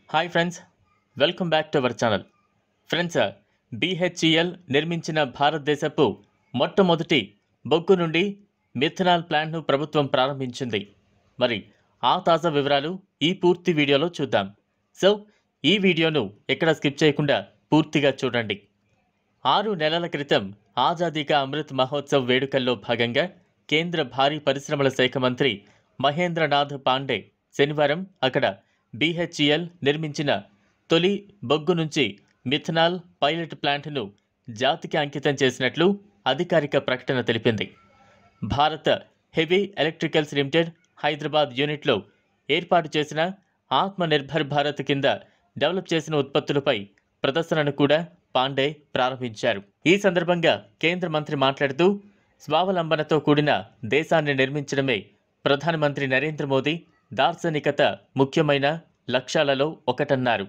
hi friends welcome back to our channel friends BHEL నిర్మించిన భారతదేశపు మొట్టమొదటి బొగ్గు నుండి మిథనాల్ ప్లాంట్ను ప్రభుత్వం ప్రారంభించింది మరి ఆ తాజా వివరాలు ఈ పూర్తి వీడియోలో చూద్దాం సో ఈ వీడియోను ఎక్కడ స్కిప్ చేయకుండా పూర్తిగా చూడండి ఆరు నెలల క్రితం ఆజాదీ కా అమృత్ మహోత్సవ్ వేడుకల్లో భాగంగా కేంద్ర భారీ పరిశ్రమల శాఖ మంత్రి మహేంద్రనాథ్ పాండే శనివారం అక్కడ బీహెచ్ఈఎల్ నిర్మించిన తొలి బొగ్గు నుంచి మిథనాల్ పైలట్ ప్లాంట్ను జాతికి అంకితం చేసినట్లు అధికారిక ప్రకటన తెలిపింది Bharat heavy electricals limited Hyderabad యూనిట్లో ఏర్పాటు చేసిన ఆత్మ నిర్భర్ భారత్ కింద డెవలప్ చేసిన ఉత్పత్తులపై ప్రదర్శనను కూడా పాండే ప్రారంభించారు ఈ సందర్భంగా కేంద్ర మంత్రి మాట్లాడుతూ స్వావలంబనతో కూడిన దేశాన్ని నిర్మించడమే ప్రధానమంత్రి నరేంద్ర మోదీ దార్శనికత ముఖ్యమైన లక్ష్యాలలో ఒకటన్నారు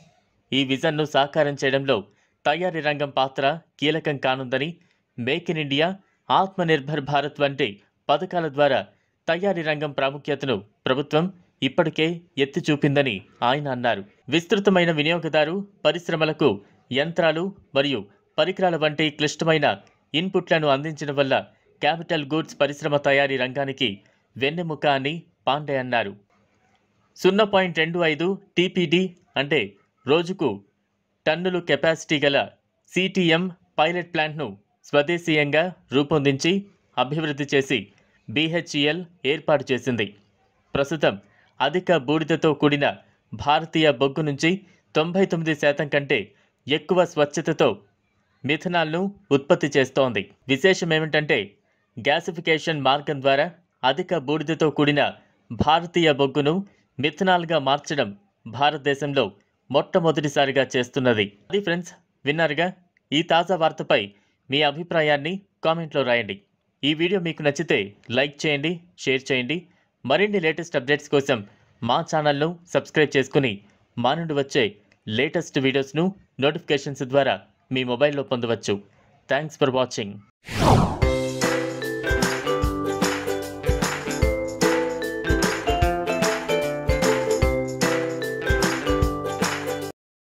ఈ విజన్ను సాకారం చేయడంలో తయారీ రంగం పాత్ర కీలకం కానుందని make in India Atmanirbhar Bharat వంటి పథకాల ద్వారా తయారీ రంగం ప్రాముఖ్యతను ప్రభుత్వం ఇప్పటికే ఎత్తి చూపిందని ఆయన అన్నారు విస్తృతమైన వినియోగదారు పరిశ్రమలకు యంత్రాలు మరియు పరికరాల వంటి క్లిష్టమైన ఇన్పుట్లను అందించడం వల్ల క్యాపిటల్ గూడ్స్ పరిశ్రమ తయారీ రంగానికి వెన్నెముక అని పాండే అన్నారు సున్నా పాయింట్ రెండు ఐదు టీపీడీ అంటే రోజుకు టన్నులు కెపాసిటీ గల సిటిఎం పైలట్ ప్లాంట్ను స్వదేశీయంగా రూపొందించి అభివృద్ధి చేసి బీహెచ్ఈఎల్ ఏర్పాటు చేసింది ప్రస్తుతం అధిక బూడిదతో కూడిన భారతీయ బొగ్గు నుంచి తొంభై తొమ్మిది శాతం కంటే ఎక్కువ స్వచ్ఛతతో మిథనాల్ను ఉత్పత్తి చేస్తోంది విశేషం ఏమిటంటే గ్యాసిఫికేషన్ మార్గం ద్వారా అధిక బూడిదతో కూడిన భారతీయ బొగ్గును మిథనాల్గా మార్చడం భారతదేశంలో మొట్టమొదటిసారిగా చేస్తున్నది అది ఫ్రెండ్స్ విన్నారుగా ఈ తాజా వార్తపై మీ అభిప్రాయాన్ని కామెంట్లో రాయండి ఈ వీడియో మీకు నచ్చితే లైక్ చేయండి షేర్ చేయండి మరిన్ని లేటెస్ట్ అప్డేట్స్ కోసం మా ఛానల్ను సబ్స్క్రైబ్ చేసుకుని మా నుండి వచ్చే లేటెస్ట్ వీడియోస్ను నోటిఫికేషన్స్ ద్వారా మీ మొబైల్లో పొందవచ్చు థ్యాంక్స్ ఫర్ వాచింగ్